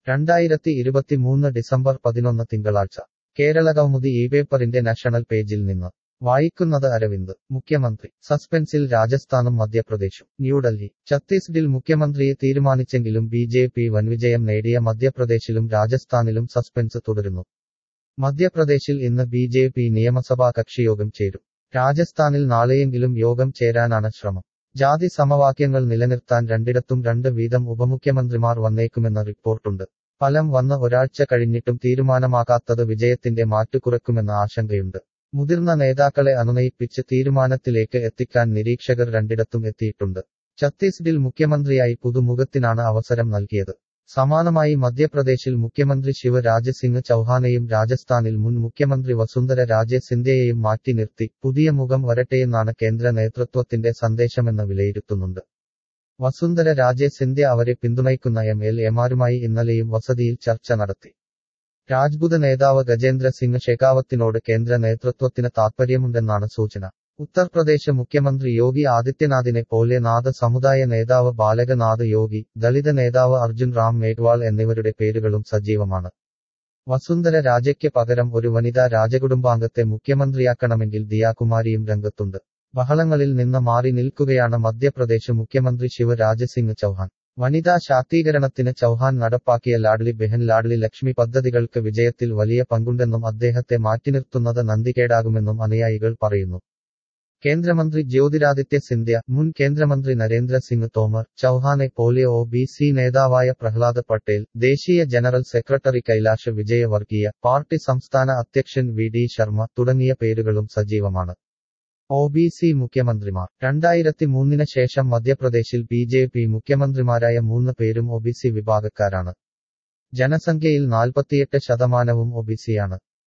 രണ്ടായിരത്തി ഇരുപത്തിമൂന്ന് ഡിസംബർ പതിനൊന്ന് തിങ്കളാഴ്ച കേരളകൗമുദി ഈ പേപ്പറിന്റെ നാഷണൽ പേജിൽ നിന്ന് വായിക്കുന്നത് അരവിന്ദ് മുഖ്യമന്ത്രി സസ്പെൻസിൽ രാജസ്ഥാനും മധ്യപ്രദേശും ന്യൂഡൽഹി ഛത്തീസ്ഗഡിൽ മുഖ്യമന്ത്രിയെ തീരുമാനിച്ചെങ്കിലും ബി ജെ പി വൻവിജയം നേടിയ മധ്യപ്രദേശിലും രാജസ്ഥാനിലും സസ്പെൻസ് തുടരുന്നു മധ്യപ്രദേശിൽ ഇന്ന് ബി ജെ പി നിയമസഭാ കക്ഷിയോഗം ചേരും രാജസ്ഥാനിൽ നാളെയെങ്കിലും യോഗം ചേരാനാണ് ശ്രമം ജാതി സമവാക്യങ്ങൾ നിലനിർത്താൻ രണ്ടിടത്തും രണ്ട് വീതം ഉപമുഖ്യമന്ത്രിമാർ വന്നേക്കുമെന്ന റിപ്പോർട്ടുണ്ട് ഫലം വന്ന് ഒരാഴ്ച കഴിഞ്ഞിട്ടും തീരുമാനമാകാത്തത് വിജയത്തിന്റെ മാറ്റുകുറക്കുമെന്ന ആശങ്കയുണ്ട് മുതിർന്ന നേതാക്കളെ അനുനയിപ്പിച്ച് തീരുമാനത്തിലേക്ക് എത്തിക്കാൻ നിരീക്ഷകർ രണ്ടിടത്തും എത്തിയിട്ടുണ്ട് ഛത്തീസ്ഗഡിൽ മുഖ്യമന്ത്രിയായി പുതുമുഖത്തിനാണ് അവസരം നൽകിയത് സമാനമായി മധ്യപ്രദേശിൽ മുഖ്യമന്ത്രി ശിവരാജ് സിംഗ് ചൌഹാനെയും രാജസ്ഥാനിൽ മുൻ മുഖ്യമന്ത്രി വസുന്ധര രാജെ സിന്ധ്യയെയും മാറ്റി നിർത്തി പുതിയ മുഖം വരട്ടെയെന്നാണ് കേന്ദ്ര നേതൃത്വത്തിന്റെ സന്ദേശമെന്ന് വിലയിരുത്തുന്നുണ്ട് വസുന്ധര രാജെ സിന്ധ്യ അവരെ പിന്തുണയ്ക്കുന്ന എം എൽ എമാരുമായി ഇന്നലെയും വസതിയിൽ ചർച്ച നടത്തി രാജ്പുത് നേതാവ് ഗജേന്ദ്ര സിംഗ് ഷെഖാവത്തിനോട് കേന്ദ്ര നേതൃത്വത്തിന് താൽപ്പര്യമുണ്ടെന്നാണ് സൂചന ഉത്തർപ്രദേശ് മുഖ്യമന്ത്രി യോഗി ആദിത്യനാഥിനെ പോലെ നാഥ സമുദായ നേതാവ് ബാലകനാഥ് യോഗി ദളിത് നേതാവ് അർജുൻ റാം മേഘ്വാൾ എന്നിവരുടെ പേരുകളും സജീവമാണ് വസുന്ധര രാജയ്ക്ക് പകരം ഒരു വനിതാ രാജകുടുംബാംഗത്തെ മുഖ്യമന്ത്രിയാക്കണമെങ്കിൽ ദിയാകുമാരിയും രംഗത്തുണ്ട് ബഹളങ്ങളിൽ നിന്ന് മാറി നിൽക്കുകയാണ് മധ്യപ്രദേശ് മുഖ്യമന്ത്രി ശിവരാജ് സിംഗ് ചൌഹാൻ വനിതാ ശാക്തീകരണത്തിന് ചൌഹാൻ നടപ്പാക്കിയ ലാഡ്ലി ബെഹൻ ലാഡ്ലി ലക്ഷ്മി പദ്ധതികൾക്ക് വിജയത്തിൽ വലിയ പങ്കുണ്ടെന്നും അദ്ദേഹത്തെ മാറ്റിനിർത്തുന്നത് നന്ദികേടാകുമെന്നും അനുയായികൾ പറയുന്നു കേന്ദ്രമന്ത്രി ജ്യോതിരാദിത്യ സിന്ധ്യ മുൻ കേന്ദ്രമന്ത്രി നരേന്ദ്ര സിംഗ് തോമർ ചൌഹാനെ പോലെ ഒ ബി സി നേതാവായ പ്രഹ്ലാദ് പട്ടേൽ ദേശീയ ജനറൽ സെക്രട്ടറി കൈലാഷ് വിജയവർഗീയ പാർട്ടി സംസ്ഥാന അധ്യക്ഷൻ വി ഡി ശർമ്മ തുടങ്ങിയ പേരുകളും സജീവമാണ് ഒ ബി സി മുഖ്യമന്ത്രിമാർ രണ്ടായിരത്തി മൂന്നിന് ശേഷം മധ്യപ്രദേശിൽ ബി ജെ പി മുഖ്യമന്ത്രിമാരായ മൂന്ന് പേരും ഒ ബി സി വിഭാഗക്കാരാണ് ജനസംഖ്യയിൽ നാൽപ്പത്തിയെട്ട് ശതമാനവും ഒ ബി സിയാണ്